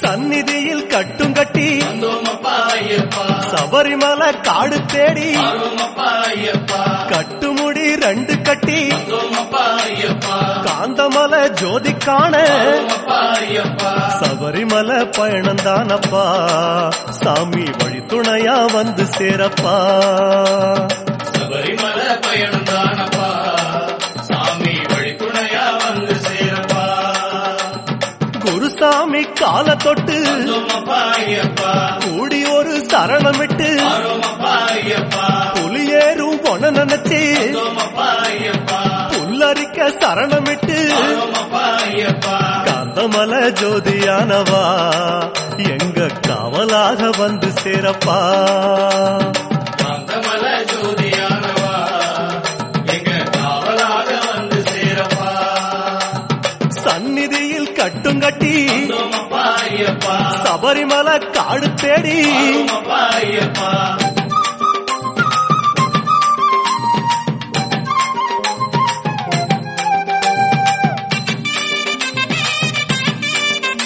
சந்நிதியில் கட்டும் கட்டி வந்தோமப்பா ஐயப்பா சபரிமலை காடு தேடி ஆரோமப்பா ஐயப்பா கட்டுமுடி ரெண்டு கட்டி வந்தோமப்பா ஐயப்பா காந்தமலை ஜோதி காண ஆரோமப்பா ஐயப்பா சபரிமலை பயணந்தானப்பா சாமி வழி துணையா வந்து சேரப்பா சபரிமலை பயணம் தானப்பா சாமி வழித்துணையா வந்து சேரப்பா குருசாமி கால தொட்டு வந்தோமப்பா ஐயப்பா கூடி ஒரு சரணமிட்டு ஆரோமப்பா ஐயப்பா புலியேறும் பொன நினைச்சு வந்தோமப்பா ஐயப்பா புல்லரிக்க சரணமிட்டு ஆரோமப்பா ஐயப்பா காந்தமல ஜோதியானவா எங்க காவலாக வந்து சேரப்பா காந்தமல ஜோதியானவா எங்க காவலாக வந்து சேரப்பா சந்நிதியில் கட்டும் கட்டி வந்தோமப்பா ஐயப்பா சபரிமலை காடு தேடி ஆரோமப்பா ஐயப்பா